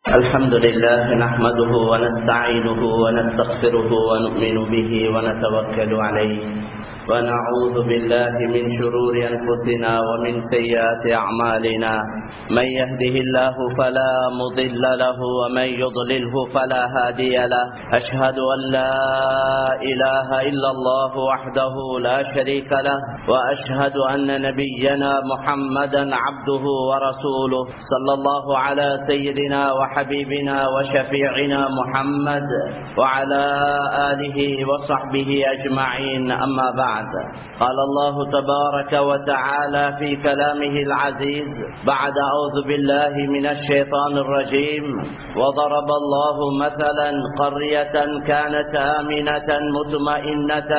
الحمد لله نحمده ونستعينه ونستغفره ونؤمن به ونتوكل عليه ونعوذ بالله من شرور أنفسنا ومن سيئات أعمالنا من يهده الله فلا مضل له ومن يضلله فلا هادي له أشهد أن لا إله إلا الله وحده لا شريك له وأشهد أن نبينا محمدا عبده ورسوله صلى الله على سيدنا وحبيبنا وشفيعنا محمد وعلى آله وصحبه أجمعين أما بعد قال الله تبارك وتعالى في كلامه العزيز بعد أعوذ بالله من الشيطان الرجيم وضرب الله مثلا قرية كانت آمنة مطمئنة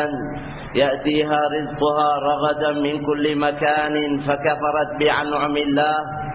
يأتيها رزقها رغدا من كل مكان فكفرت بأنعم الله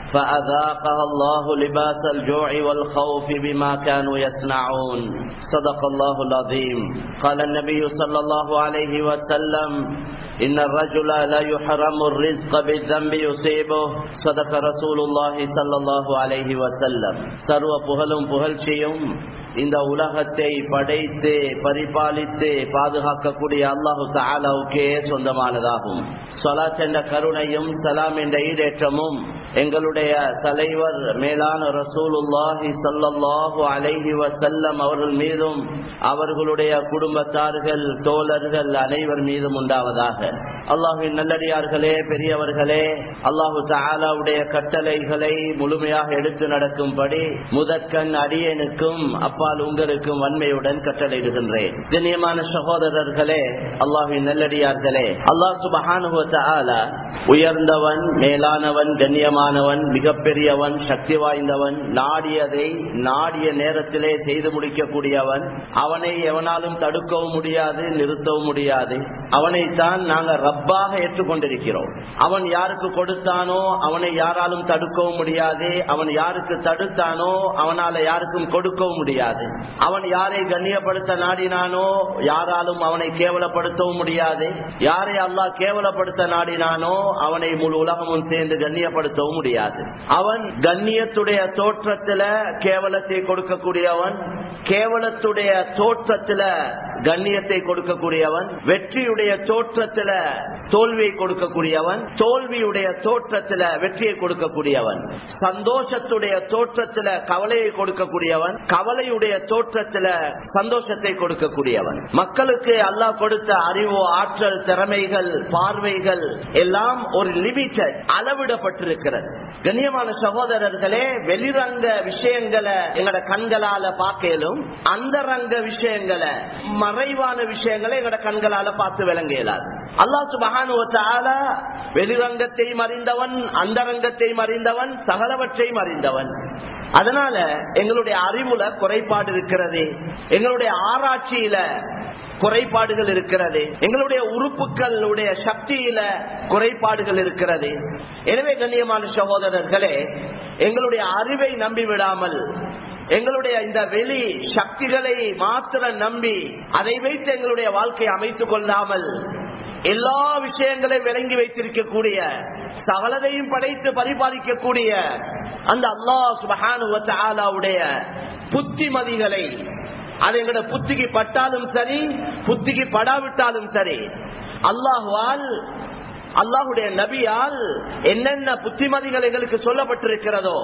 فأذاقها الله لباس الجوع والخوف بما كانوا يصنعون صدق الله العظيم قال النبي صلى الله عليه وسلم إن الرجل لا يحرم الرزق بالذنب يصيبه صدق رسول الله صلى الله عليه وسلم சர்வ புகழும் புகழ்ச்சியும் இந்த உலகத்தை படைத்து பரிபாலித்து பாதுகாக்கக்கூடிய அல்லாஹு தாலாவுக்கே சொந்தமானதாகும் சொலாத் என்ற கருணையும் சலாம் என்ற ஈடேற்றமும் எங்களுடைய தலைவர் மேலான ரசூலுல்லாஹி சல்லாஹு அலைஹி வசல்லம் அவர்கள் மீதும் அவர்களுடைய குடும்பத்தார்கள் தோழர்கள் அனைவர் மீதும் உண்டாவதாக அல்லாஹின் நல்லடியார்களே பெரியவர்களே அல்லாஹு தாலாவுடைய கட்டளைகளை முழுமையாக எடுத்து நடக்கும்படி முதற்கண் அடியனுக்கும் அப்பால் உங்களுக்கும் வன்மையுடன் கட்டளையிடுகின்றேன் கண்ணியமான சகோதரர்களே அல்லாஹின் நல்லடியார்களே அல்லாஹ் சுபஹானுவ உயர்ந்தவன் மேலானவன் கண்ணியமானவன் மிகப்பெரியவன் சக்தி வாய்ந்தவன் நாடியதை நாடிய நேரத்திலே செய்து முடிக்கக்கூடியவன் அவனை எவனாலும் தடுக்கவும் முடியாது நிறுத்தவும் முடியாது அவனைத்தான் நாங்கள் ரப்பாக ஏற்றுக்கொண்டிருக்கிறோம் அவன் யாருக்கு கொடுத்தானோ அவனை யாராலும் தடுக்கவும் முடியாது அவன் யாருக்கு தடுத்தானோ அவனால யாருக்கும் கொடுக்கவும் முடியாது அவன் யாரை கண்ணியப்படுத்த நாடினானோ யாராலும் அவனை கேவலப்படுத்தவும் முடியாது யாரை அல்லாஹ் கேவலப்படுத்த நாடினானோ அவனை முழு உலகமும் சேர்ந்து கண்ணியப்படுத்தவும் முடியாது அவன் கண்ணியத்துடைய தோற்றத்துல கேவலத்தை கொடுக்கக்கூடியவன் கேவலத்துடைய தோற்றத்துல கண்ணியத்தை கொடுக்கக்கூடியவன் வெற்றியுடைய தோற்றத்துல தோல்வியை கொடுக்கக்கூடியவன் தோல்வியுடைய தோற்றத்துல வெற்றியை கொடுக்கக்கூடியவன் சந்தோஷத்துடைய தோற்றத்துல கவலையை கொடுக்கக்கூடியவன் கவலையுடைய தோற்றத்துல சந்தோஷத்தை கொடுக்கக்கூடியவன் மக்களுக்கு அல்லாஹ் கொடுத்த அறிவு ஆற்றல் திறமைகள் பார்வைகள் எல்லாம் ஒரு லிமிட்டட் அளவிடப்பட்டிருக்கிறது கண்ணியமான சகோதரர்களே வெளிரங்க விஷயங்களை எங்கட கண்களால பார்க்கலும் அந்த ரங்க விஷயங்களை மறைவான விஷயங்களை எங்கட கண்களால பார்த்து விளங்க இயலாது அல்லாஹ் சுபகானுவத்தால வெளிரங்கத்தையும் அறிந்தவன் அந்த ரங்கத்தையும் அறிந்தவன் சகலவற்றையும் அறிந்தவன் அதனால எங்களுடைய அறிவுல குறைபாடு இருக்கிறது எங்களுடைய ஆராய்ச்சியில குறைபாடுகள் இருக்கிறது எங்களுடைய உறுப்புகளுடைய சக்தியில குறைபாடுகள் இருக்கிறது எனவே கண்ணியமான சகோதரர்களே எங்களுடைய அறிவை நம்பி விடாமல் எங்களுடைய இந்த வெளி சக்திகளை மாத்திரம் நம்பி அதை வைத்து எங்களுடைய வாழ்க்கையை அமைத்துக் கொள்ளாமல் எல்லா விஷயங்களையும் விளங்கி வைத்திருக்கக்கூடிய சகலதையும் படைத்து பரிபாலிக்கக்கூடிய அந்த அல்லாஹ் சுபஹானுடைய புத்திமதிகளை அது எங்கட புத்திக்கு பட்டாலும் சரி புத்திக்கு படாவிட்டாலும் சரி அல்லாஹுவால் அல்லாஹுடைய நபியால் என்னென்ன புத்திமதிகள் எங்களுக்கு சொல்லப்பட்டிருக்கிறதோ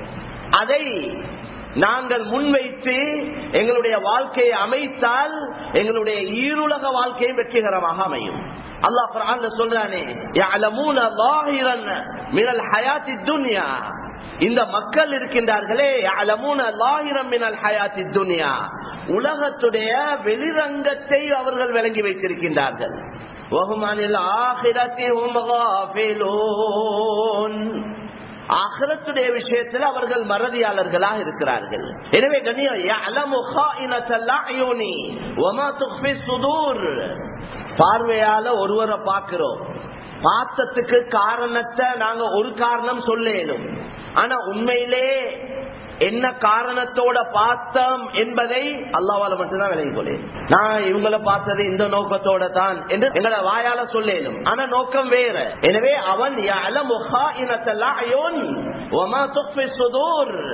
அதை நாங்கள் முன்வைத்து எங்களுடைய வாழ்க்கையை அமைத்தால் எங்களுடைய ஈருலக வாழ்க்கையும் வெற்றிகரமாக அமையும் அல்லாஹ் குரான் சொல்றானே மினல் ஹயாத்தி துன்யா இந்த மக்கள் இருக்கின்றார்களே ஹயாத்தி துன்யா உலகத்துடைய வெளிரங்கத்தை அவர்கள் விளங்கி வைத்திருக்கின்றார்கள் ஆகலத்துடைய விஷயத்தில் அவர்கள் மறதியாளர்களாக இருக்கிறார்கள் எனவே பார்வையால ஒருவரை பார்க்கிறோம் பார்த்ததுக்கு காரணத்தை நாங்க ஒரு காரணம் சொல்லேனும் ஆனா உண்மையிலே என்ன காரணத்தோட பார்த்தோம் என்பதை அல்லாவால மட்டும்தான் விளங்கி கொள்ளு நான் இவங்களை பார்த்தது இந்த நோக்கத்தோட தான் என்று எங்களை வாயால சொல்லேனும் ஆனா நோக்கம் வேற எனவே அவன்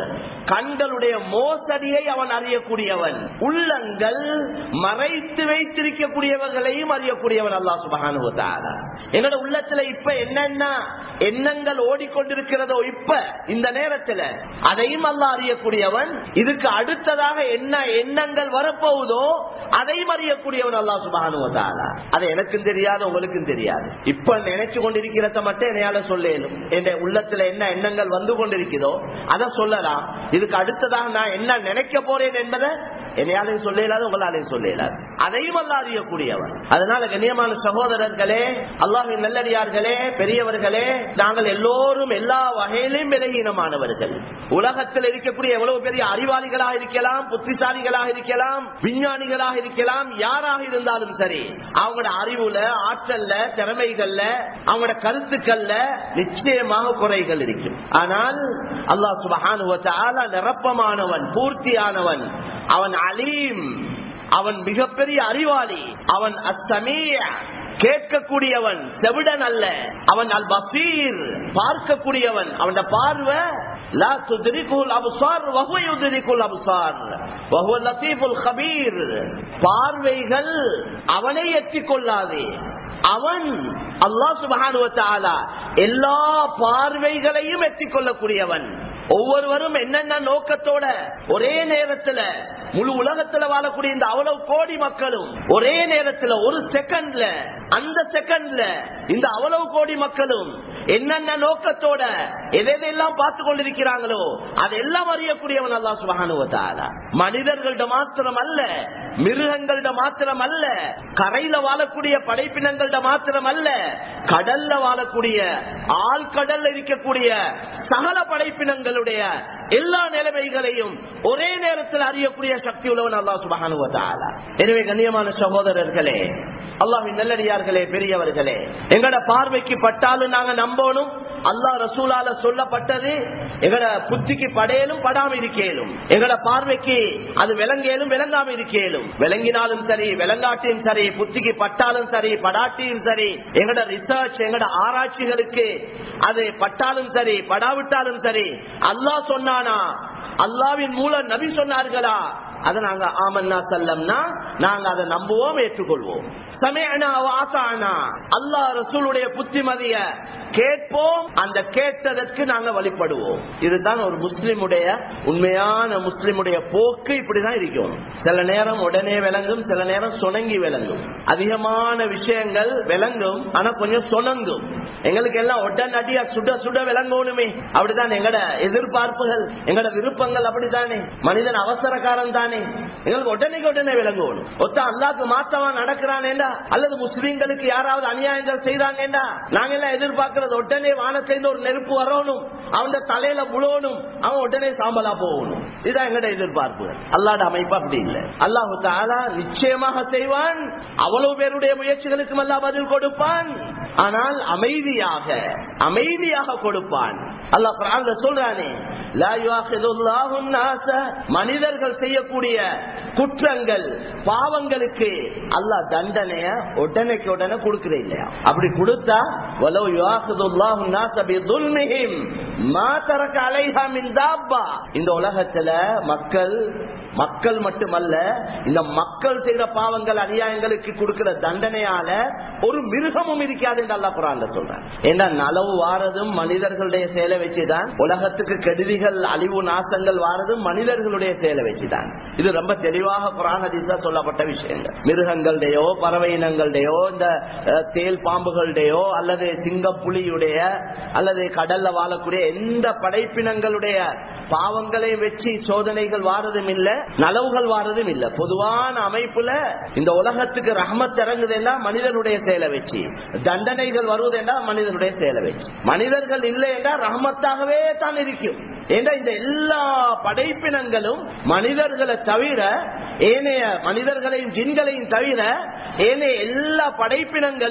கண்களுடைய மோசடியை அவன் அறியக்கூடியவன் உள்ளங்கள் மறைத்து வைத்திருக்கக்கூடியவர்களையும் அறியக்கூடியவன் அல்லாஹ் சுபகானுவத்தாரா என்னோட உள்ளத்துல இப்ப என்னென்ன எண்ணங்கள் ஓடிக்கொண்டிருக்கிறதோ இப்ப இந்த நேரத்துல அதையும் அல்ல அறியக்கூடியவன் இதுக்கு அடுத்ததாக என்ன எண்ணங்கள் வரப்போகுதோ அதையும் அறியக்கூடியவன் அல்லா சுபானுவதாலா அது எனக்கும் தெரியாது உங்களுக்கும் தெரியாது இப்ப நினைச்சு கொண்டிருக்கிறத மட்டும் என்னையால சொல்லேனும் என் உள்ளத்துல என்ன எண்ணங்கள் வந்து கொண்டிருக்கிறதோ அதை சொல்லலாம் இதுக்கு அடுத்ததாக நான் என்ன நினைக்க போறேன் என்பதை என்னையாலையும் சொல்ல இயலாது உங்களாலையும் சொல்ல இயலாது அதையும் அல்ல அறியக்கூடியவர் அதனால கண்ணியமான சகோதரர்களே அல்லாஹின் நல்லடியார்களே பெரியவர்களே நாங்கள் எல்லோரும் எல்லா வகையிலும் விலகீனமானவர்கள் உலகத்தில் இருக்கக்கூடிய எவ்வளவு பெரிய அறிவாளிகளாக இருக்கலாம் புத்திசாலிகளாக இருக்கலாம் விஞ்ஞானிகளாக இருக்கலாம் யாராக இருந்தாலும் சரி அவங்களோட அறிவுல ஆற்றல்ல திறமைகள்ல அவங்களோட கருத்துக்கள்ல நிச்சயமாக குறைகள் இருக்கும் ஆனால் அல்லாஹ் சுபஹானுவத்தால நிரப்பமானவன் பூர்த்தியானவன் அவன் அலீம் அவன் மிகப்பெரிய அறிவாளி அவன் அத்தமீய கேட்கக்கூடியவன் செவிடன் அல்ல அவன் அல் பசீர் பார்க்கக்கூடியவன் அவன் பார்வை லா துதிரிக்குல் அபுசார் வஹுவ யுதிரிக்குல் அபுசார் வஹுவ லத்தீஃபுல் கபீர் பார்வைகள் அவனை எத்திக் கொள்ளாது அவன் அல்லா சுபகானுவத்தாலா எல்லா பார்வைகளையும் எத்திக் கொள்ளக்கூடியவன் ஒவ்வொருவரும் என்னென்ன நோக்கத்தோட ஒரே நேரத்துல முழு உலகத்துல வாழக்கூடிய இந்த அவ்வளவு கோடி மக்களும் ஒரே நேரத்துல ஒரு செகண்ட்ல அந்த செகண்ட்ல இந்த அவ்வளவு கோடி மக்களும் என்னென்ன நோக்கத்தோட எதையெல்லாம் பார்த்து கொண்டிருக்கிறாங்களோ அதெல்லாம் அறியக்கூடியவன் அல்லா சுபகானுவத்தாலா மனிதர்கள்ட மாத்திரம் அல்ல மிருகங்கள்ட மாத்திரம் அல்ல கரையில வாழக்கூடிய படைப்பினங்கள்ட மாத்திரம் அல்ல கடல்ல வாழக்கூடிய ஆழ்கடல்ல இருக்கக்கூடிய சகல படைப்பினங்களுடைய எல்லா நிலைமைகளையும் ஒரே நேரத்தில் அறியக்கூடிய சக்தி உள்ளவன் அல்லா சுபகானுவத்தாலா எனவே கண்ணியமான சகோதரர்களே அல்லாஹின் நல்லடியார்களே பெரியவர்களே எங்கட பார்வைக்கு பட்டாலும் நாங்க நம்பணும் அல்லா ரசூலால சொல்லப்பட்டது எங்கட புத்திக்கு படையலும் படாம இருக்கேலும் எங்கட பார்வைக்கு அது விளங்கேலும் விளங்காம இருக்கேலும் விளங்கினாலும் சரி விளங்காட்டியும் சரி புத்திக்கு பட்டாலும் சரி படாட்டியும் சரி எங்கட ரிசர்ச் எங்கட ஆராய்ச்சிகளுக்கு அது பட்டாலும் சரி படாவிட்டாலும் சரி அல்லாஹ் சொன்னானா அல்லாவின் மூலம் நபி சொன்னார்களா அதை நாங்க ஆமன்னா செல்லம்னா நாங்க அதை நம்புவோம் ஏற்றுக்கொள்வோம் சமயனா வாசானா அல்லா ரசூலுடைய புத்திமதிய கேட்போம் அந்த கேட்டதற்கு நாங்க வழிபடுவோம் இதுதான் ஒரு முஸ்லிமுடைய உண்மையான முஸ்லிமுடைய போக்கு இப்படிதான் இருக்கும் சில நேரம் உடனே விளங்கும் சில நேரம் சுணங்கி விளங்கும் அதிகமான விஷயங்கள் விளங்கும் ஆனா கொஞ்சம் சுணங்கும் எங்களுக்கு எல்லாம் உடனடியா சுட சுட விளங்கணுமே அப்படிதான் எங்கட எதிர்பார்ப்புகள் எங்கட விருப்பங்கள் அப்படித்தானே மனிதன் அவசரக்காரன் தானே எங்களுக்கு உடனே உடனே விளங்கணும் ஒத்த அல்லாக்கு மாத்தமா நடக்கிறானேண்டா அல்லது முஸ்லீம்களுக்கு யாராவது அநியாயங்கள் செய்றாங்கடா நாங்க எல்லாம் எதிர்பார்க்கறது உடனே வானத்திலிருந்து ஒரு நெருப்பு வரணும் அவன் தலையில முழணும் அவன் உடனே சாம்பலா போகணும் இதுதான் எங்கட எதிர்பார்ப்பு அல்லாட அமைப்பு அப்படி இல்லை அல்லாஹு தாலா நிச்சயமாக செய்வான் அவ்வளவு பேருடைய முயற்சிகளுக்கும் அல்லா பதில் கொடுப்பான் ஆனால் அமைதியாக அமைதியாக கொடுப்பான் அல்லாஹ் குரான்ல சொல்றானே லா யுஆஹிதுல்லாஹு النَّاسَ மனிதர்கள் செய்யக்கூடிய குற்றங்கள் பாவங்களுக்கு அல்லாஹ் தண்டனைய உடனேக்கு உடனே கொடுக்கறே இல்லையா அப்படி கொடுத்தா வலவு யுஆஹிதுல்லாஹு النَّاسَ بِظُلْمِهِمْ مَا تَرَكَ عَلَيْهَا مِنْ دَابَّةٍ இந்த உலகத்துல மக்கள் மக்கள் மட்டுமல்ல இந்த மக்கள் செய்யற பாவங்கள் அநியாயங்களுக்கு கொடுக்கிற தண்டனையால ஒரு மிருகமும் இருக்காது என்று அல்லா குரான்ல சொல்றேன் ஏன்னா நலவு வாரதும் மனிதர்களுடைய செயலை வச்சுதான் உலகத்துக்கு கெடுதிகள் அழிவு நாசங்கள் வாரதும் மனிதர்களுடைய செயலை வச்சுதான் இது ரொம்ப தெளிவாக குரான் அதிசா சொல்லப்பட்ட விஷயங்கள் மிருகங்களுடையோ பறவை இனங்களுடையோ இந்த அஹ், தேல் பாம்புகளுடையோ அல்லது சிங்கப்புலியுடைய அல்லது கடல்ல வாழக்கூடிய எந்த படைப்பினங்களுடைய பாவங்களை வச்சு சோதனைகள் வாரதும் இல்ல நலவுகள் வாரதும் இல்ல பொதுவான அமைப்புல இந்த உலகத்துக்கு ரஹமத் இறங்குதுன்னா மனிதனுடைய செயலை வச்சு தண்டனைகள் வருவதென்றா மனிதனுடைய செயலை வச்சு மனிதர்கள் இல்லை என்றால் ரஹமத்தாகவே தான் இருக்கும் ஏன்னா இந்த எல்லா படைப்பினங்களும் மனிதர்களை தவிர ஏனைய மனிதர்களையும் ஜின்களையும் தவிர ஏனைய எல்லா படைப்பினங்களும்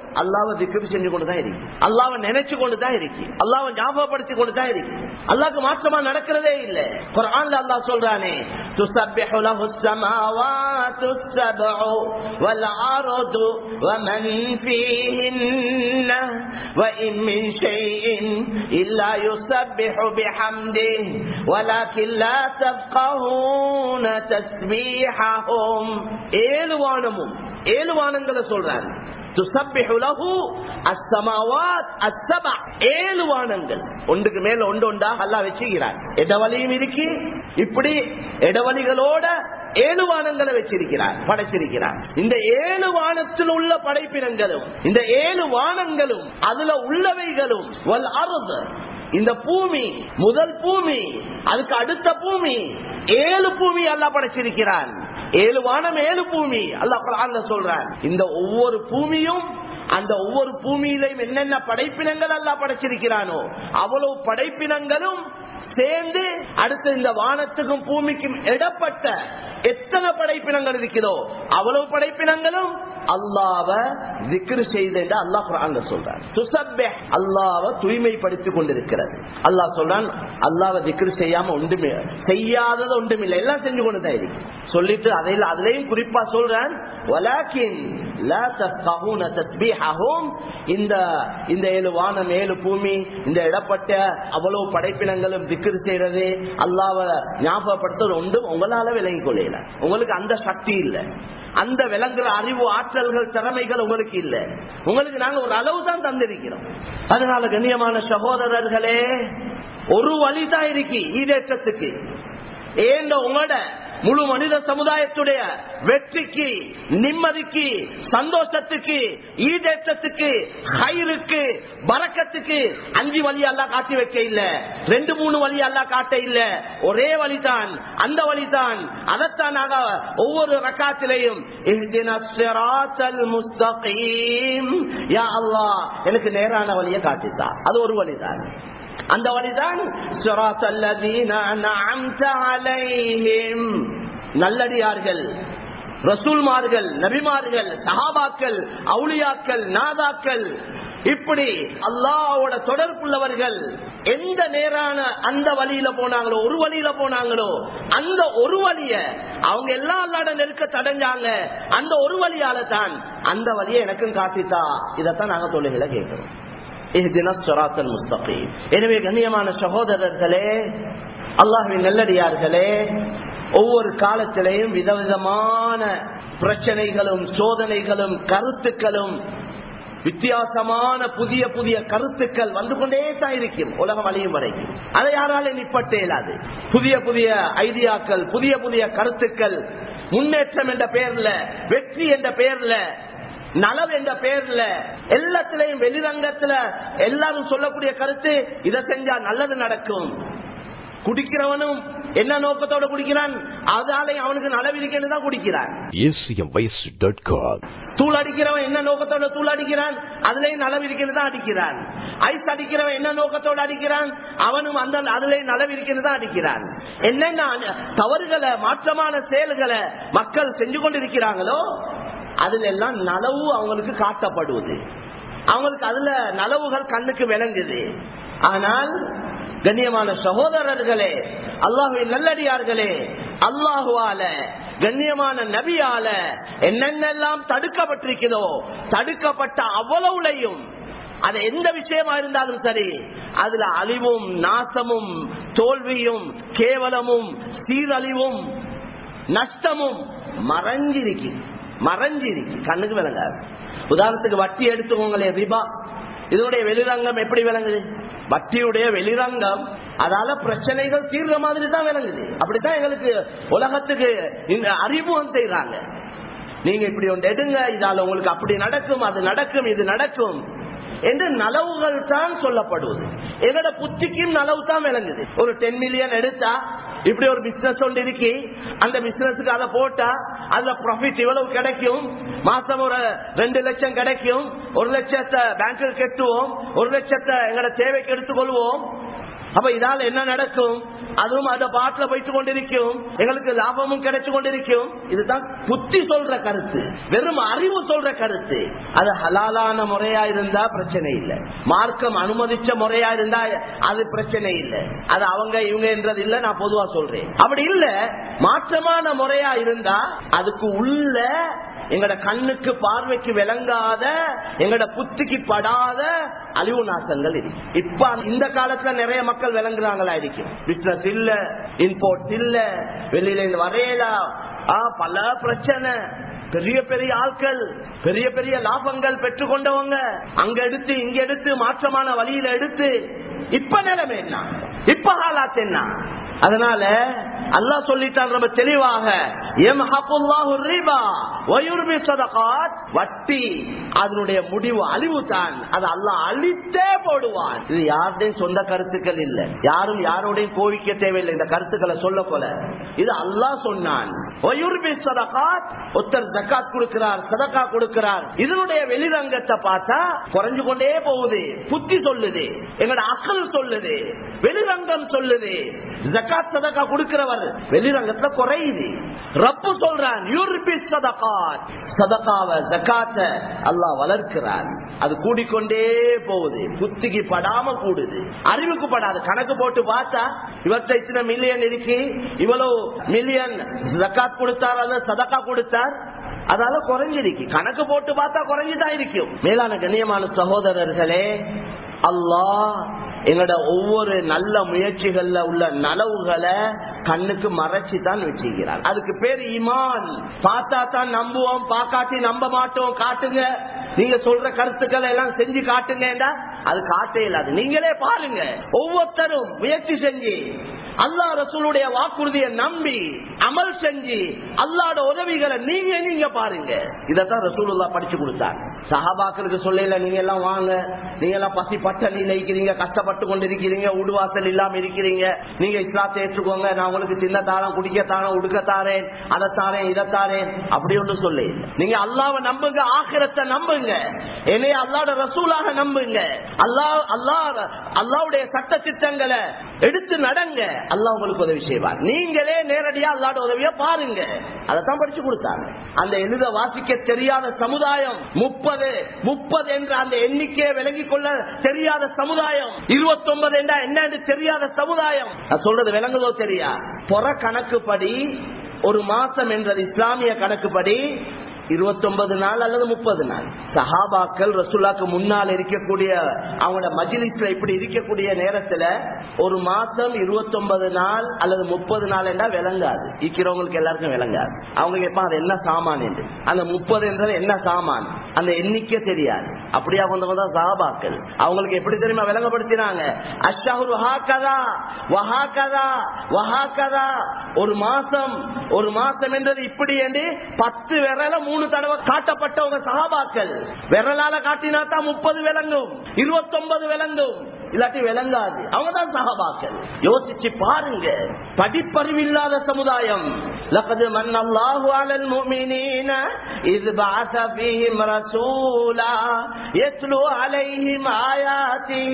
அல்லாவை திக்கு செஞ்சு கொண்டுதான் இருக்கு அல்லாவை நினைச்சு கொண்டுதான் இருக்கு அல்லாவை ஞாபகப்படுத்தி கொண்டுதான் இருக்கு அல்லாக்கு மாற்றமா நடக்கிறதே இல்ல குர்ஆன்ல அல்லாஹ் சொல்றானே تسبح له السماوات السبع والأرض ومن فيهن وإن من شيء إلا يسبح بحمده ولكن لا تفقهون تسبيحهم ஏழு வானமும் ஏழு வானங்களை சொல்றாரு துசப்பிஹு லஹு அஸ்ஸமாவாத் அஸ்ஸபா ஏழு வானங்கள் ஒன்றுக்கு மேல ஒன்று ஒன்றா அல்லாஹ் வச்சுக்கிறார் இடவழியும் இருக்கு இப்படி இடவழிகளோட ஏழு வானங்களை வச்சிருக்கிறார் படைச்சிருக்கிறார் இந்த ஏழு வானத்தில் உள்ள படைப்பினங்களும் இந்த ஏழு வானங்களும் அதுல உள்ளவைகளும் வல் அருது இந்த பூமி முதல் பூமி அதுக்கு அடுத்த பூமி ஏழு பூமி அல்லாஹ் படைச்சிருக்கிறான் ஏழு வானம் ஏழு பூமி அல்லாஹ் குர்ஆன்ல சொல்றான் இந்த ஒவ்வொரு பூமியும் அந்த ஒவ்வொரு பூமியிலையும் என்னென்ன படைப்பினங்கள் அல்லாஹ் படைச்சிருக்கிறானோ அவ்வளவு படைப்பினங்களும் சேர்ந்து அடுத்து இந்த வானத்துக்கும் பூமிக்கும் இடப்பட்ட எத்தனை படைப்பினங்கள் இருக்கிறதோ அவ்வளவு படைப்பினங்களும் அல்லாவ திக்ரு செய்து அல்லாஹ் குரான்ல சொல்றான் துசப்பெஹ் அல்லாவ தூய்மைப்படுத்திக் கொண்டிருக்கிறது அல்லாஹ் சொல்றான் அல்லாவ திக்ரு செய்யாம ஒன்றுமே செய்யாதது ஒன்றுமில்லை எல்லாம் செஞ்சு கொண்டுதான் இருக்கு சொல்லிட்டு அதில் அதுலயும் குறிப்பா சொல்றான் வலாக்கின் லா தஃகஹூன தஸ்பீஹஹும் இந்த இந்த ஏழு வானம் ஏழு பூமி இந்த இடப்பட்ட அவ்வளவு படைப்பினங்களும் திக்ரு செய்யறது அல்லாவ ஞாபகப்படுத்துறது ஒன்றும் உங்களால விளங்கிக் கொள்ளல உங்களுக்கு அந்த சக்தி இல்லை அந்த விளங்குற அறிவு ஆற்றல்கள் திறமைகள் உங்களுக்கு இல்ல உங்களுக்கு நாங்க ஒரு அளவு தான் தந்திருக்கிறோம் அதனால கண்ணியமான சகோதரர்களே ஒரு வழிதான் இருக்கு ஈடேற்றத்துக்கு ஏன் உங்களோட முழு மனித சமுதாயத்துடைய வெற்றிக்கு நிம்மதிக்கு சந்தோஷத்துக்கு ஈடேற்றத்துக்கு ஹைருக்கு பறக்கத்துக்கு அஞ்சு வழி எல்லாம் காட்டி வைக்க இல்ல ரெண்டு மூணு வழி எல்லாம் காட்ட இல்ல ஒரே வழிதான் அந்த வழிதான் அதைத்தான் நாங்க ஒவ்வொரு ரக்காத்திலையும் எனக்கு நேரான வழியை காட்டித்தா அது ஒரு வழிதான் அந்த வழிதான் நல்லடியார்கள் ரசூல்மார்கள் நபிமார்கள் சஹாபாக்கள் அவுளியாக்கள் நாதாக்கள் இப்படி அல்லாவோட தொடர்புள்ளவர்கள் எந்த நேரான அந்த வழியில போனாங்களோ ஒரு வழியில போனாங்களோ அந்த ஒரு வழிய அவங்க எல்லாம் அல்லாட நெருக்க தடைஞ்சாங்க அந்த ஒரு வழியால தான் அந்த வழியை எனக்கும் காட்டித்தா இதைத்தான் நாங்க தொழில்களை கேட்கிறோம் எனவே கண்ணியமான சகோதரர்களே அல்லாஹின் நல்லடியார்களே ஒவ்வொரு காலத்திலையும் விதவிதமான பிரச்சனைகளும் சோதனைகளும் கருத்துக்களும் வித்தியாசமான புதிய புதிய கருத்துக்கள் வந்து கொண்டே தான் இருக்கும் உலகம் அழியும் வரைக்கும் அதை யாராலும் நிப்பட்ட இயலாது புதிய புதிய ஐடியாக்கள் புதிய புதிய கருத்துக்கள் முன்னேற்றம் என்ற பெயர்ல வெற்றி என்ற பெயர்ல நலவு என்ற பெயர்ல எல்லாத்திலையும் வெளிரங்கத்துல எல்லாரும் சொல்லக்கூடிய கருத்து இதை செஞ்சா நல்லது நடக்கும் குடிக்கிறவனும் என்ன நோக்கத்தோட குடிக்கிறான் அதனால அவனுக்கு நலவிருக்கேன்னு தான் குடிக்கிறான் தூள் அடிக்கிறவன் என்ன நோக்கத்தோட தூள் அடிக்கிறான் அதுலயும் நலவிருக்கேன்னு தான் அடிக்கிறான் ஐஸ் அடிக்கிறவன் என்ன நோக்கத்தோட அடிக்கிறான் அவனும் அந்த அதுலயும் நலவிருக்கேன்னு தான் அடிக்கிறான் என்னென்ன தவறுகளை மாற்றமான செயல்களை மக்கள் செஞ்சு கொண்டிருக்கிறாங்களோ அதுல எல்லாம் நலவு அவங்களுக்கு காட்டப்படுவது அவங்களுக்கு அதுல நலவுகள் கண்ணுக்கு விளங்குது ஆனால் கண்ணியமான சகோதரர்களே அல்லாஹுவின் நல்லடியார்களே அல்லாஹுவால கண்ணியமான நபியால என்னென்னலாம் தடுக்கப்பட்டிருக்கிறதோ தடுக்கப்பட்ட அவ்வளவுலையும் அது எந்த விஷயமா இருந்தாலும் சரி அதுல அழிவும் நாசமும் தோல்வியும் கேவலமும் சீரழிவும் நஷ்டமும் மறைஞ்சிருக்கு மறைஞ்சிருக்கு கண்ணுக்கு விளங்காது உதாரணத்துக்கு வட்டி எடுத்துக்கோங்களே ரிபா இதனுடைய வெளிரங்கம் எப்படி விளங்குது வட்டியுடைய வெளிரங்கம் அதால பிரச்சனைகள் தீர்ற மாதிரி தான் விளங்குது அப்படித்தான் எங்களுக்கு உலகத்துக்கு இந்த அறிமுகம் செய்யறாங்க நீங்க இப்படி ஒன்று எடுங்க இதால உங்களுக்கு அப்படி நடக்கும் அது நடக்கும் இது நடக்கும் என்று நலவுகள் தான் சொல்லப்படுவது எங்களோட புத்திக்கும் நலவு தான் விளங்குது ஒரு டென் மில்லியன் எடுத்தா இப்படி ஒரு பிசினஸ் ஒன்று இருக்கு அந்த பிசினஸுக்கு அதை போட்டா அதுல ப்ராஃபிட் இவ்வளவு கிடைக்கும் மாசம் ஒரு ரெண்டு லட்சம் கிடைக்கும் ஒரு லட்சத்தை பேங்க்கில் கட்டுவோம் ஒரு லட்சத்தை எங்களோட தேவைக்கு எடுத்துக்கொள்வோம் அப்ப இதால என்ன நடக்கும் அதுவும் அந்த பாட்டுல போயிட்டு கொண்டிருக்கும் எங்களுக்கு லாபமும் கிடைச்சு கொண்டிருக்கும் இதுதான் புத்தி சொல்ற கருத்து வெறும் அறிவு சொல்ற கருத்து அது ஹலாலான முறையா இருந்தா பிரச்சனை இல்லை மார்க்கம் அனுமதிச்ச முறையா இருந்தா அது பிரச்சனை இல்லை அது அவங்க இவங்க என்றது இல்ல நான் பொதுவா சொல்றேன் அப்படி இல்ல மாற்றமான முறையா இருந்தா அதுக்கு உள்ள எங்கட கண்ணுக்கு பார்வைக்கு விளங்காத எங்கட புத்திக்கு படாத அழிவு நாசங்கள் இருக்கு இப்ப இந்த காலத்துல நிறைய மக்கள் விளங்குறாங்களா இருக்கு பிசினஸ் இல்ல இம்போர்ட் இல்ல வெளியில இருந்து வரையலா பல பிரச்சனை பெரிய பெரிய ஆட்கள் பெரிய பெரிய லாபங்கள் பெற்றுக்கொண்டவங்க அங்க எடுத்து இங்க எடுத்து மாற்றமான வழியில எடுத்து இப்ப நிலைமை என்ன இப்ப ஹாலாத் என்ன அதனால அல்லாஹ் சொல்லிட்டான் ரொம்ப தெளிவாக வட்டி அதனுடைய முடிவு அழிவு தான் அது அல்லாஹ் அழித்தே போடுவான் இது யாருடையும் சொந்த கருத்துக்கள் இல்ல யாரும் யாரோடையும் கோவிக்க தேவையில்லை இந்த கருத்துக்களை சொல்ல போல இது அல்லாஹ் சொன்னான் ஒருத்தர் ஜக்காத் கொடுக்கிறார் சதக்கா கொடுக்கிறார் இதனுடைய வெளிரங்கத்தை பார்த்தா குறைஞ்சு கொண்டே போகுது புத்தி சொல்லுது எங்களோட அக்கல் சொல்லுது வெளிரங்கம் சொல்லுது ஜக்காத் சதக்கா கொடுக்கிறவர் வெளிரங்கத்துல குறையுது ரப்பு சொல்றான் சதக்காவ ஜக்காத்த அல்லாஹ் வளர்க்கிறான் அது கூடிக்கொண்டே போகுது புத்திக்கு படாம கூடுது அறிவுக்கு படாது கணக்கு போட்டு பார்த்தா இவர்கிட்ட இத்தனை மில்லியன் இருக்கு இவ்வளவு மில்லியன் ஜக்காத் கொடுத்தார் அல்லது சதக்கா கொடுத்தார் அதால குறைஞ்சிருக்கு கணக்கு போட்டு பார்த்தா குறைஞ்சுதான் இருக்கும் மேலான கண்ணியமான சகோதரர்களே அல்லாஹ் எங்களோட ஒவ்வொரு நல்ல முயற்சிகள்ல உள்ள நலவுகளை கண்ணுக்கு மறைச்சு தான் வச்சுக்கிறார் அதுக்கு பேர் இமான் பார்த்தா தான் நம்புவோம் பாக்காட்டி நம்ப மாட்டோம் காட்டுங்க நீங்க சொல்ற கருத்துக்களை எல்லாம் செஞ்சு காட்டுங்க அது காட்டே இல்லாது நீங்களே பாருங்க ஒவ்வொருத்தரும் முயற்சி செஞ்சு அல்லா ரசூலுடைய வாக்குறுதியை நம்பி அமல் செஞ்சு அல்லாட உதவிகளை நீங்க நீங்க பாருங்க இதத்தான் ரசூலுல்லா படிச்சு கொடுத்தார் சஹாபாக்களுக்கு சொல்லல நீங்க எல்லாம் வாங்க நீங்க எல்லாம் பசி பட்டணியில இருக்கிறீங்க கஷ்டப்பட்டு கொண்டு இருக்கிறீங்க உடுவாசல் இல்லாம இருக்கிறீங்க நீங்க இஸ்லாத்தை ஏற்றுக்கோங்க நான் உங்களுக்கு சின்ன தாரம் குடிக்க தாரம் உடுக்க தாரேன் அதை தாரேன் இதை தாரேன் அப்படி ஒன்று சொல்லி நீங்க அல்லாவை நம்புங்க ஆகிரத்தை நம்புங்க என்னைய அல்லாட ரசூலாக நம்புங்க அல்லா அல்லா அல்லாவுடைய சட்ட திட்டங்களை எடுத்து நடங்க அல்லா உங்களுக்கு உதவி செய்வார் நீங்களே நேரடியா அல்லாட உதவிய பாருங்க அதைத்தான் படிச்சு கொடுத்தாங்க அந்த எழுத வாசிக்க தெரியாத சமுதாயம் முப்பது முப்பது என்ற அந்த எண்ணிக்கையை விளங்கிக் கொள்ள தெரியாத சமுதாயம் இருபத்தி ஒன்பது என்றா என்ன தெரியாத சமுதாயம் நான் சொல்றது விளங்குதோ தெரியா புற கணக்குப்படி ஒரு மாசம் என்றது இஸ்லாமிய கணக்குப்படி இருபத்தி ஒன்பது நாள் அல்லது முப்பது நாள் சஹாபாக்கள் ரசுல்லாக்கு முன்னால் இருக்கக்கூடிய அவங்களோட மஜிலிஸ்ல இப்படி இருக்கக்கூடிய நேரத்துல ஒரு மாசம் இருபத்தி ஒன்பது நாள் அல்லது முப்பது நாள் என்றா விளங்காது இருக்கிறவங்களுக்கு எல்லாருக்கும் விளங்காது அவங்க கேட்பாங்க அது என்ன சாமான் என்று அந்த முப்பது என்றது என்ன சாமான் அந்த எண்ணிக்கை தெரியாது அப்படியா வந்தவங்க தான் சஹாபாக்கள் அவங்களுக்கு எப்படி தெரியுமா விளங்கப்படுத்தினாங்க அஷாஹுரு ஹாக்கதா வஹாக்கதா வஹாக்கதா ஒரு மாசம் ஒரு மாசம் என்றது இப்படி என்று பத்து விரல மூணு தடவை காட்டப்பட்டவங்க சகாபாக்கள் விரலால காட்டினா தான் முப்பது விளங்கும் இருபத்தி ஒன்பது விளங்கும் இல்லாட்டி விளங்காது அவங்கதான் சகாபாக்கள் யோசிச்சு பாருங்க படிப்பறிவில்லாத சமுதாயம் لقد من الله على المؤمنين إذ بعث فيهم رسولا يتلو عليهم آياته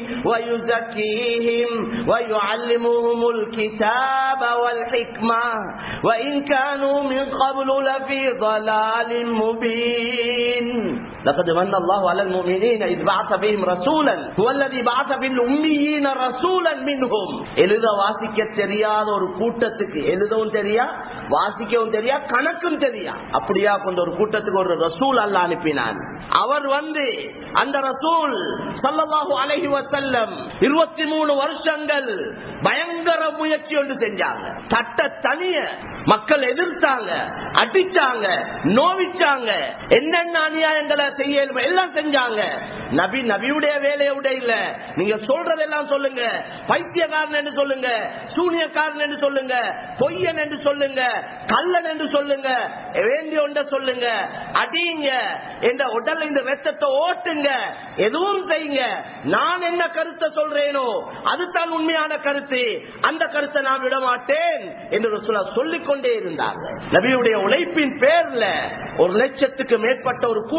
ويزكيهم ويعلمهم الكتاب والحكمة وإن كانوا من قبل لفي ضلال مبين لقد من الله على المؤمنين إذ بعث بهم رسولا هو الذي بعث في الأميين رسولا منهم எழுத வாசிக்க தெரியாத ஒரு கூட்டத்துக்கு எழுதவும் தெரியா வாசிக்கவும் தெரியா கணக்கும் தெரியா அப்படியா கொண்ட ஒரு கூட்டத்துக்கு ஒரு ரசூல் அல்ல அனுப்பினான் அவர் வந்து அந்த ரசூல் சல்லல்லாஹு அலைஹி வஸல்லம் இருபத்தி மூணு வருஷங்கள் பயங்கர முயற்சி ஒன்று செஞ்சாங்க தட்ட தனிய மக்கள் எதிர்த்தாங்க அடிச்சாங்க நோவிச்சாங்க என்னென்ன அநியாயங்களை செய்ய எல்லாம் செஞ்சாங்க நபி நபியுடைய வேலையை விட இல்ல நீங்க சொல்றதெல்லாம் சொல்லுங்க பைத்தியக்காரன் என்று சொல்லுங்க சூனியக்காரன் என்று சொல்லுங்க பொய்யன் என்று சொல்லுங்க கள்ளன் என்று சொல்லுங்க வேண்டிய ஒன்றை சொல்லுங்க அடியுங்க என்ற உடல் இந்த ரத்தத்தை ஓட்டுங்க எதுவும் செய்யுங்க நான் என்ன கருத்தை சொல்றேனோ அதுதான் உண்மையான கருத்து அந்த கருத்தை நான் விட மாட்டேன் என்று சொல்லிக் கொண்டே இருந்தாங்க நபியுடைய உழைப்பின் பேர்ல ஒரு லட்சத்துக்கு மேற்பட்ட ஒரு கூட்டம்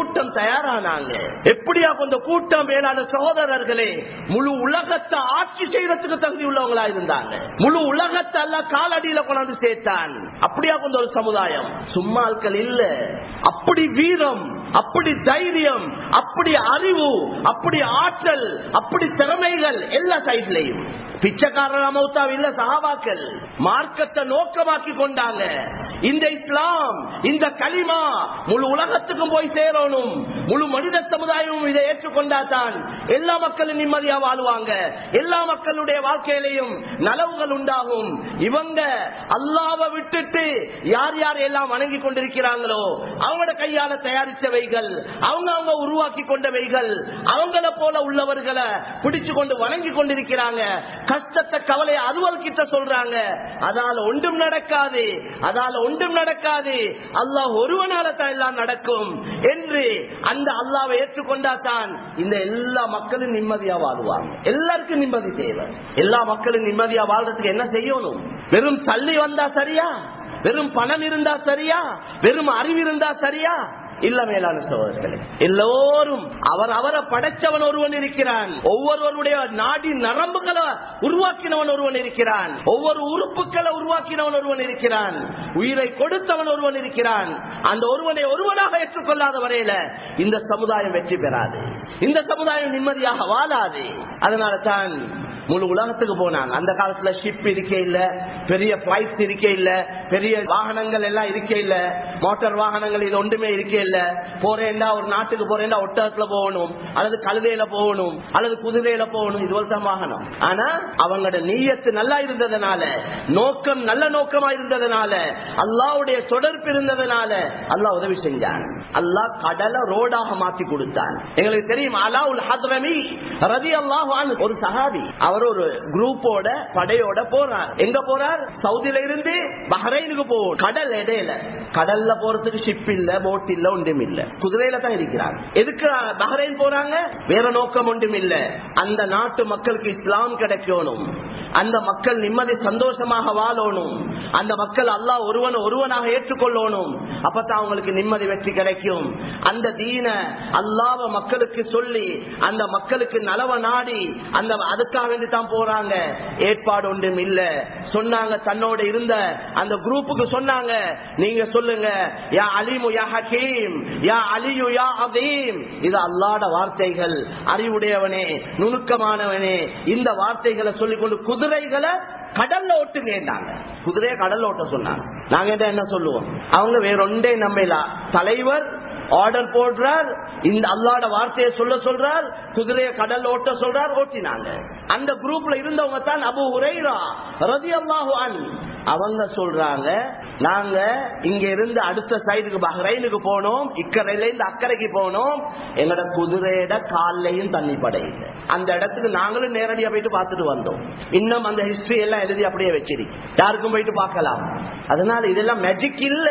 தயாரானாங்க எப்படியா கொஞ்சம் கூட்டம் வேளாண் சகோதரர்களே முழு உலகத்தை ஆட்சி செய்யறதுக்கு தகுதி உள்ளவங்களா இருந்தாங்க முழு உலகத்தை எல்லாம் காலடியில கொண்டாந்து சேர்த்தான் அப்படியா கொஞ்சம் ஒரு சமுதாயம் சும்மா ஆட்கள் இல்ல அப்படி வீரம் அப்படி தைரியம் அப்படி அறிவு அப்படி ஆற்றல் அப்படி திறமைகள் எல்லா சைட்லையும் பிச்சைக்காரர் அமௌத்தாவ் இல்ல சகாபாக்கள் மார்க்கத்தை நோக்கமாக்கி கொண்டாங்க இந்த இஸ்லாம் இந்த களிமா முழு உலகத்துக்கும் போய் சேரணும் முழு மனித சமுதாயமும் இதை ஏற்றுக்கொண்டாதான் எல்லா மக்களும் நிம்மதியா வாழ்வாங்க எல்லா மக்களுடைய வாழ்க்கையிலையும் நலவுகள் உண்டாகும் இவங்க அல்லாவை விட்டுட்டு யார் யார் எல்லாம் வணங்கி கொண்டிருக்கிறாங்களோ அவங்களோட கையால தயாரிச்சவைகள் அவங்க அவங்க உருவாக்கி கொண்டவைகள் அவங்கள போல உள்ளவர்களை பிடிச்சு கொண்டு வணங்கி கொண்டிருக்கிறாங்க கஷ்டத்தை கவலை அதுவல் கிட்ட சொல்றாங்க அதால ஒன்றும் நடக்காது அதால ஒன்றும் நடக்காது அல்லாஹ் ஒருவனால தான் எல்லாம் நடக்கும் என்று அந்த அல்லாவை ஏற்றுக்கொண்டா தான் இந்த எல்லா மக்களும் நிம்மதியா வாழ்வாங்க எல்லாருக்கும் நிம்மதி தேவை எல்லா மக்களும் நிம்மதியா வாழ்றதுக்கு என்ன செய்யணும் வெறும் தள்ளி வந்தா சரியா வெறும் பணம் இருந்தா சரியா வெறும் அறிவு இருந்தா சரியா இல்ல மேலான சகோதரர்களே எல்லோரும் அவர் அவரை படைச்சவன் ஒருவன் இருக்கிறான் ஒவ்வொருவருடைய நாடி நரம்புகளை உருவாக்கினவன் ஒருவன் இருக்கிறான் ஒவ்வொரு உறுப்புகளை உருவாக்கினவன் ஒருவன் இருக்கிறான் உயிரை கொடுத்தவன் ஒருவன் இருக்கிறான் அந்த ஒருவனை ஒருவனாக ஏற்றுக்கொள்ளாத வரையில இந்த சமுதாயம் வெற்றி பெறாது இந்த சமுதாயம் நிம்மதியாக வாழாது அதனால தான் முழு உலகத்துக்கு போனாங்க அந்த காலத்துல ஷிப் இருக்க இல்ல பெரிய பிளைட்ஸ் இருக்க இல்ல பெரிய வாகனங்கள் எல்லாம் இருக்க இல்ல மோட்டார் வாகனங்கள் இது ஒன்றுமே இருக்க இல்ல போறேன்டா ஒரு நாட்டுக்கு போறேன்டா ஒட்டகத்துல போகணும் அல்லது கழுதையில போகணும் அல்லது குதிரையில போகணும் இது தான் வாகனம் ஆனா அவங்களோட நீயத்து நல்லா இருந்ததுனால நோக்கம் நல்ல நோக்கமா இருந்ததுனால அல்லாவுடைய தொடர்பு இருந்ததுனால அல்லாஹ் உதவி செஞ்சான் அல்லாஹ் கடலை ரோடாக மாத்தி கொடுத்தான் எங்களுக்கு தெரியும் அலாவுல் ஹத்ரமி ரதி அல்லாஹ் ஒரு சஹாபி அவர் ஒரு குரூப்போட படையோட போறார் எங்க போறார் சவுதியில இருந்து பஹ்ரைனுக்கு போவோம் கடல் இடையில கடல்ல போறதுக்கு ஷிப் இல்ல போட் இல்ல ஒன்றும் இல்ல குதிரையில தான் இருக்கிறாங்க எதுக்கு பஹ்ரைன் போறாங்க வேற நோக்கம் ஒன்றும் இல்ல அந்த நாட்டு மக்களுக்கு இஸ்லாம் கிடைக்கணும் அந்த மக்கள் நிம்மதி சந்தோஷமாக வாழணும் அந்த மக்கள் அல்லாஹ் ஒருவன் ஒருவனாக ஏற்றுக்கொள்ளணும் அப்பதான் அவங்களுக்கு நிம்மதி வெற்றி கிடைக்கும் அந்த தீன அல்லாவ மக்களுக்கு சொல்லி அந்த மக்களுக்கு நலவ நாடி அந்த அதுக்காக வேண்டி தான் போறாங்க ஏற்பாடு ஒன்றும் இல்ல சொன்னாங்க தன்னோட இருந்த அந்த குரூப்புக்கு சொன்னாங்க நீங்க சொல்லுங்க யா அலிமு யா ஹக்கீம் யா அலியு யா அதீம் இது அல்லாட வார்த்தைகள் அறிவுடையவனே நுணுக்கமானவனே இந்த வார்த்தைகளை சொல்லிக்கொண்டு குதிரைகளை கடல்ல ஓட்டுங்கன்றாங்க குதிரையை கடல்ல ஓட்ட சொன்னாங்க நாங்க என்ன என்ன சொல்லுவோம் அவங்க வேற ஒன்றே நம்பலாம் தலைவர் ஆர்டர் போடுறார் இந்த அல்லாட வார்த்தையை சொல்ல சொல்றார் குதிரையை கடல் ஓட்ட சொல்றார் ஓட்டினாங்க அந்த குரூப்ல இருந்தவங்க தான் அபு உரைரா ரதி அல்லாஹு அவங்க சொல்றாங்க நாங்க இங்க இருந்து அடுத்த சைடுக்கு பஹ்ரைனுக்கு போனோம் இக்கரையில இருந்து அக்கறைக்கு போனோம் எங்களோட குதிரையோட காலையும் தண்ணி படையில அந்த இடத்துக்கு நாங்களும் நேரடியா போயிட்டு பார்த்துட்டு வந்தோம் இன்னும் அந்த ஹிஸ்டரி எல்லாம் எழுதி அப்படியே வச்சிருக்கு யாருக்கும் போயிட்டு பார்க்கலாம் அதனால இதெல்லாம் மேஜிக் இல்ல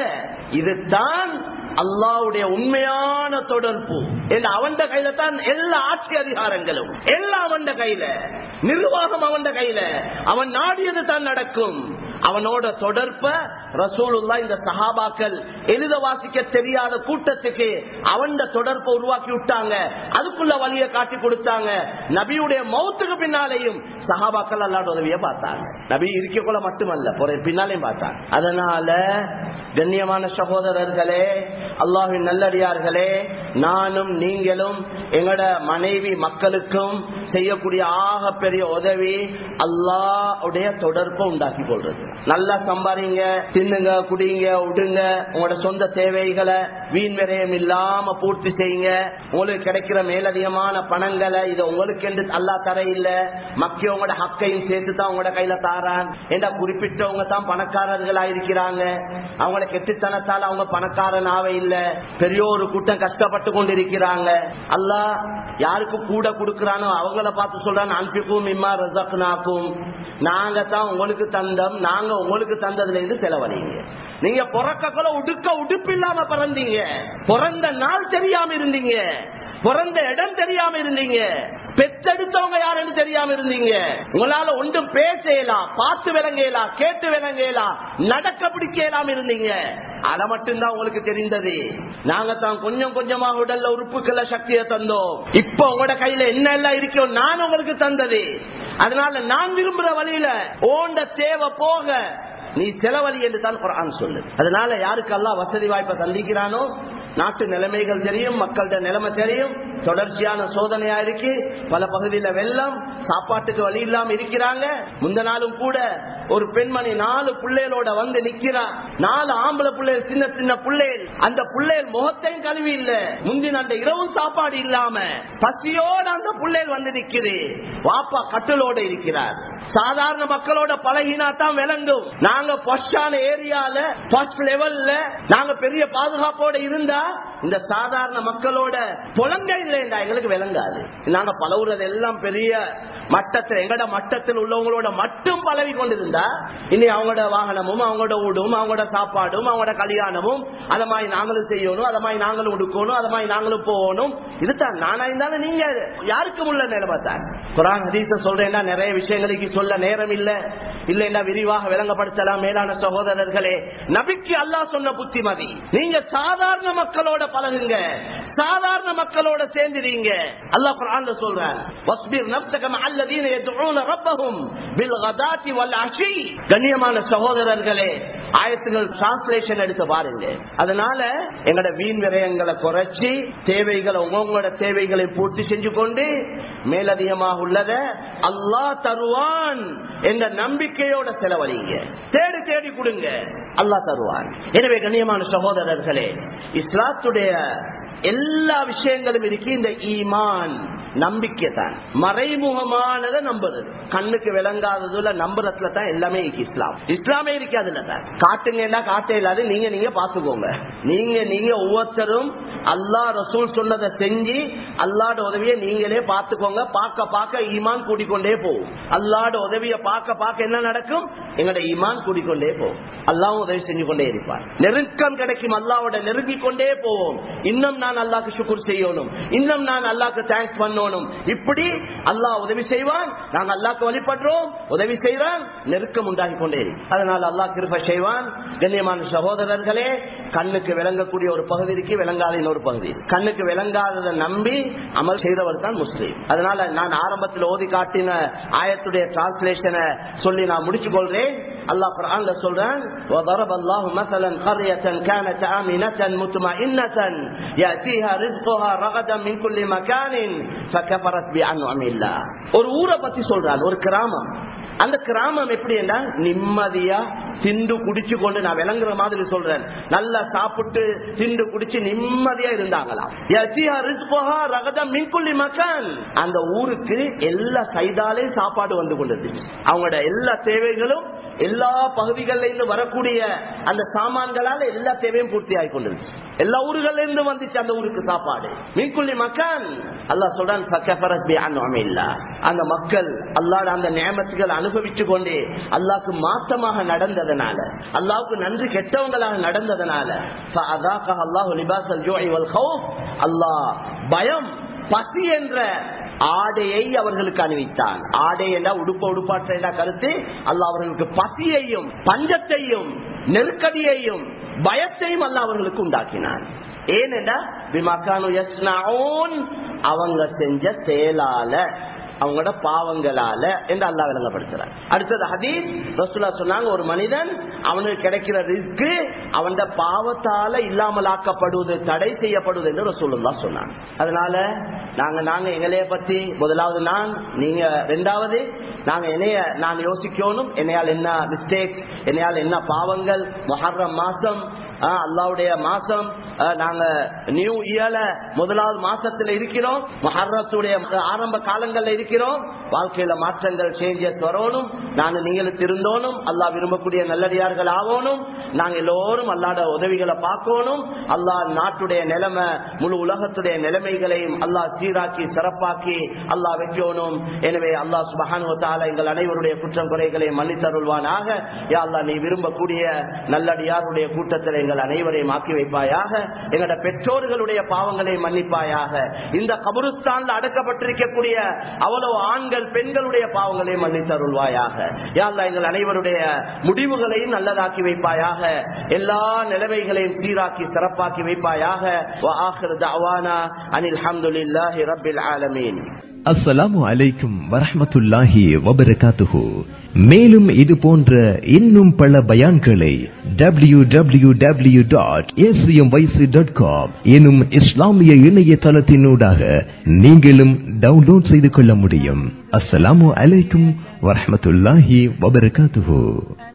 இதுதான் அல்லாவுடைய உண்மையான தொடர்பு அவன் கையில தான் எல்லா ஆட்சி அதிகாரங்களும் எல்லாம் அவன் கையில நிர்வாகம் அவன் கையில அவன் நாடியது தான் நடக்கும் அவனோட தொடர்ப ரசூலுல்லா இந்த சஹாபாக்கள் எழுத வாசிக்க தெரியாத கூட்டத்துக்கு அவன் தொடர்பை உருவாக்கி விட்டாங்க அதுக்குள்ள வழியை காட்டி கொடுத்தாங்க நபியுடைய மௌத்துக்கு பின்னாலேயும் சஹாபாக்கள் அல்லாட உதவிய பார்த்தாங்க நபி இருக்கக்குள்ள மட்டுமல்ல பின்னாலையும் பார்த்தாங்க அதனால கண்ணியமான சகோதரர்களே அல்லாஹின் நல்லடியார்களே நானும் நீங்களும் எங்கட மனைவி மக்களுக்கும் செய்யக்கூடிய ஆக பெரிய உதவி அல்லாவுடைய தொடர்பை உண்டாக்கி கொள்றது நல்லா சம்பாதிங்க தின்னுங்க குடிங்க விடுங்க உங்களோட சொந்த தேவைகளை வீண் விரயம் இல்லாம பூர்த்தி செய்யுங்க உங்களுக்கு கிடைக்கிற மேலதிகமான பணங்களை இதை உங்களுக்கு என்று அல்லா தர இல்ல மக்கிய உங்களோட ஹக்கையும் சேர்த்து தான் உங்களோட கையில தாரான் ஏண்டா குறிப்பிட்டவங்க தான் பணக்காரர்களா இருக்கிறாங்க அவங்கள கெட்டுத்தனத்தால் அவங்க பணக்காரன் ஆவ இல்ல பெரிய ஒரு கூட்டம் கஷ்டப்பட்டு கொண்டிருக்கிறாங்க அல்லா யாருக்கு கூட கொடுக்கிறானோ அவங்கள பார்த்து சொல்றான் அன்பிக்கும் இம்மா ரசக்னாக்கும் நாங்க தான் உங்களுக்கு தந்தம் நாங்க உங்களுக்கு தந்ததுல இருந்து செலவழிங்க நீங்க பிறக்கக்குள்ள உடுக்க உடுப்பு இல்லாம பிறந்தீங்க பிறந்த நாள் தெரியாம இருந்தீங்க பிறந்த இடம் தெரியாம இருந்தீங்க பெத்தெடுத்தவங்க யாருன்னு தெரியாம இருந்தீங்க உங்களால ஒன்றும் பேசலாம் பார்த்து விளங்கலாம் கேட்டு விளங்கலாம் நடக்க பிடிக்கலாம் இருந்தீங்க அதை மட்டும்தான் உங்களுக்கு தெரிந்தது நாங்க தான் கொஞ்சம் கொஞ்சமா உடல்ல உறுப்புக்களை சக்தியை தந்தோம் இப்ப உங்களோட கையில என்ன எல்லாம் இருக்கோ நான் உங்களுக்கு தந்தது அதனால நான் விரும்புற வழியில ஓண்ட தேவை போக நீ செலவழி என்று தான் குரான் சொல்லு அதனால யாருக்கு எல்லாம் வசதி வாய்ப்பை தந்திக்கிறானோ நாட்டு நிலைமைகள் தெரியும் மக்கள்கிட்ட நிலைமை தெரியும் தொடர்ச்சியான சோதனையா இருக்கு பல பகுதியில வெள்ளம் சாப்பாட்டுக்கு வழி இல்லாம இருக்கிறாங்க முந்த நாளும் கூட ஒரு பெண்மணி நாலு பிள்ளைகளோட வந்து நிக்கிறா நாலு ஆம்பளை பிள்ளைகள் சின்ன சின்ன பிள்ளைகள் அந்த பிள்ளைகள் முகத்தையும் கழுவி இல்ல முந்தின அந்த இரவும் சாப்பாடு இல்லாம பசியோட அந்த பிள்ளைகள் வந்து நிக்குது வாப்பா கட்டலோட இருக்கிறார் சாதாரண மக்களோட பழகினா தான் விளங்கும் நாங்க பொஷான ஏரியால ஃபர்ஸ்ட் லெவல்ல நாங்க பெரிய பாதுகாப்போட இருந்தா இந்த சாதாரண மக்களோட புலங்க இல்லைண்டா எங்களுக்கு விளங்காது நாங்க பழகுறது எல்லாம் பெரிய மட்டத்தில் எங்கட மட்டத்தில் உள்ளவங்களோட மட்டும் பழகி கொண்டிருந்தா இனி அவங்களோட வாகனமும் அவங்களோட வீடும் அவங்களோட சாப்பாடும் அவங்களோட கல்யாணமும் அதை மாதிரி நாங்களும் செய்யணும் அதை மாதிரி நாங்களும் உடுக்கணும் அதை மாதிரி நாங்களும் போகணும் இதுதான் நானா இருந்தாலும் நீங்க யாருக்கும் உள்ள நிலைமை தான் குரான் ஹதீஸ சொல்றேன்னா நிறைய விஷயங்களுக்கு சொல்ல நேரம் இல்ல இல்லைன்னா விரிவாக விளங்கப்படுத்தலாம் மேலான சகோதரர்களே நபிக்கு அல்லாஹ் சொன்ன புத்திமதி நீங்க சாதாரண மக்களோட பழகுங்க சாதாரண மக்களோட சேர்ந்துறீங்க அல்லாஹ் குர்ஆன்ல சொல்றான் வஸ்பிர் நஃப்ஸக மஅல்லதீன யதுஊன ரப்பஹும் பில் கதாத்தி வல் அஷி கண்ணியமான சகோதரர்களே ஆயத்துகள் டிரான்ஸ்லேஷன் எடுத்து பாருங்க அதனால எங்கட வீண் விரயங்களை குறைச்சி தேவைகளை உங்களோட தேவைகளை பூர்த்தி செஞ்சு கொண்டு மேலதிகமாக உள்ளத அல்லாஹ் தருவான் என்ற நம்பிக்கையோட செலவழிங்க தேடி தேடி கொடுங்க அல்லாஹ் தருவான் எனவே கண்ணியமான சகோதரர்களே இஸ்லாத்துடைய எல்லா விஷயங்களும் இருக்கு இந்த ஈமான் நம்பிக்கை தான் மறைமுகமானதை நம்புறது கண்ணுக்கு விளங்காததுல நம்புறதுல தான் எல்லாமே இருக்கு இஸ்லாம் இஸ்லாமே இருக்கு அதுல தான் காட்டுங்கன்னா காட்ட இல்லாது நீங்க நீங்க பாத்துக்கோங்க நீங்க நீங்க ஒவ்வொருத்தரும் அல்லா ரசூல் சொன்னதை செஞ்சு அல்லாட உதவியை நீங்களே பாத்துக்கோங்க பார்க்க பார்க்க ஈமான் கூட்டிக்கொண்டே போகும் அல்லாட உதவியை பார்க்க பார்க்க என்ன நடக்கும் எங்களோட ஈமான் கூட்டிக்கொண்டே போகும் அல்லாவும் உதவி செஞ்சு கொண்டே இருப்பார் நெருக்கம் கிடைக்கும் அல்லாவோட நெருங்கி கொண்டே போவோம் இன்னும் நான் அல்லாக்கு சுக்குர் செய்யணும் இன்னும் நான் அல்லாக்கு தேங்க்ஸ் பண்ணணும் இப்படி அல்லாஹ் உதவி செய்வான் நாங்க அல்லாக்கு வழிபடுறோம் உதவி செய்வான் நெருக்கம் உண்டாகி கொண்டே இருக்கு. அதனால அல்லாஹ் கிருப செய்வான் கண்ணியமான சகோதரர்களே கண்ணுக்கு விளங்கக்கூடிய ஒரு பகுதி இருக்கு விளங்காத இன்னொரு பகுதி கண்ணுக்கு விளங்காததை நம்பி அமல் செய்தவர் தான் முஸ்லீம் அதனால நான் ஆரம்பத்தில் ஓதி காட்டின ஆயத்துடைய டிரான்ஸ்லேஷனை சொல்லி நான் முடிச்சு கொள்றேன் அல்லாஹ் குர்ஆன்ல சொல்றான் وضرب الله مثلا قرية كانت آمنة مطمئنة يأتيها رزقها رغدا من كل مكان فكفرت بأنعم الله ஒரு ஊரை பத்தி சொல்றான் ஒரு கிராமம் அந்த கிராமம் எப்படி என்றா நிம்மதியா திண்டு குடிச்சு கொண்டு நான் விளங்குற மாதிரி சொல்றேன் நல்லா சாப்பிட்டு திண்டு குடிச்சு நிம்மதியா இருந்தாங்களாம் யசியா ரிஸ்கோஹா ரகதம் மின்குள்ளி மக்கான் அந்த ஊருக்கு எல்லா சைதாலையும் சாப்பாடு வந்து கொண்டிருந்துச்சு அவங்களோட எல்லா தேவைகளும் எல்லா பகுதிகளில இருந்து வரக்கூடிய அந்த சாமான்களால எல்லா தேவையும் பூர்த்தி ஆகி கொண்டிருந்துச்சு எல்லா ஊர்கள்ல இருந்து வந்துச்சு அந்த ஊருக்கு சாப்பாடு மீன்குள்ளி மக்கான் அல்லாஹ் சொல்றான் ஃபக்கஃபரத் பிஅன்உமில்லா. அந்த மக்கள் அல்லாஹ் அந்த நியமத்துகள் அனுபவிச்சு கொண்டே அல்லாஹ்க்கு மாற்றமாக நடந்ததனால அல்லாஹ்வுக்கு நன்றி கெட்டவங்களாக நடந்ததனால ஃபஅதாகஹ அல்லாஹு லிபாஸல் ஜூஇ வல் ஹவுஃப் அல்லாஹ் பயம் பசி என்ற ஆடையை அவர்களுக்கு அணிவித்தான் ஆடை என்றா உடுப்ப உடுப்பாற்ற என்ற கருத்து அல்லாஹ் அவர்களுக்கு பசியையும் பஞ்சத்தையும் நெருக்கடியையும் பயத்தையும் அல்லாஹ் அவர்களுக்கு உண்டாக்கினான் ஏனென்றா விமக்கானு யஸ்னஊன் அவங்க செஞ்ச செயலால அவங்களோட பாவங்களால என்று அல்லா விளங்கப்படுத்துறார் அடுத்தது ஹதீஸ் ரசூலா சொன்னாங்க ஒரு மனிதன் அவனுக்கு கிடைக்கிற ரிஸ்க் அவன் பாவத்தால இல்லாமல் ஆக்கப்படுவது தடை செய்யப்படுவது என்று ரசூலுல்லா சொன்னாங்க அதனால நாங்க நாங்க எங்களைய பத்தி முதலாவது நான் நீங்க ரெண்டாவது நாங்க என்னைய நான் யோசிக்கணும் என்னையால் என்ன மிஸ்டேக் என்னையால் என்ன பாவங்கள் மொஹர்ரம் மாசம் ஆஹ், அல்லாவுடைய மாசம் ஆஹ், நாங்க நியூ இயர்ல முதலாவது மாசத்துல இருக்கிறோம் மஹர்ரத்துடைய ஆரம்ப காலங்கள்ல இருக்கிறோம் வாழ்க்கையில மாற்றங்கள் சேஞ்சஸ் வரணும் நாங்க நீங்களும் திருந்தோணும் அல்லாஹ் விரும்பக்கூடிய நல்லடியார்கள் ஆகணும் நாங்க எல்லோரும் அல்லாட உதவிகளை பார்க்கணும் அல்லாஹ் நாட்டுடைய நிலைமை முழு உலகத்துடைய நிலைமைகளையும் அல்லாஹ் சீராக்கி சிறப்பாக்கி அல்லாஹ் வைக்கணும் எனவே அல்லாஹ் சுபஹானுவத்தால எங்கள் அனைவருடைய குற்றம் குறைகளை மன்னித்தருள்வானாக யா அல்லாஹ் நீ விரும்பக்கூடிய நல்லடியாருடைய கூட்டத்தில் எங்கள் அனைவரையும் ஆக்கி வைப்பாயாக எங்களோட பெற்றோர்களுடைய பாவங்களை மன்னிப்பாயாக இந்த கபருஸ்தான்ல அடக்கப்பட்டிருக்கக்கூடிய அவ்வளவு ஆண்கள் பெண்களுடைய பாவங்களை மன்னித்தருள்வாயாக யா அல்லாஹ் எங்கள் அனைவருடைய முடிவுகளையும் நல்லதாக்கி வைப்பாயாக எல்லா நிலைமைகளையும் சீராக்கி சிறப்பாக்கி வைப்பாயாக وآخر دعوانا أن الحمد لله رب العالمين அஸ்ஸலாமு அலைக்கும் வரஹ்மத்துல்லாஹி வபரகாத்துஹு மேலும் இது போன்ற இன்னும் பல பயான்களை W W W dot dot com எனும் இஸ்லாமிய இணையதளத்தினூடாக நீங்களும் டவுன்லோட் செய்து கொள்ள முடியும் அஸ்ஸலாமு அலைக்கும் வரஹ்மத்துல்லாஹி வபரகாத்துஹு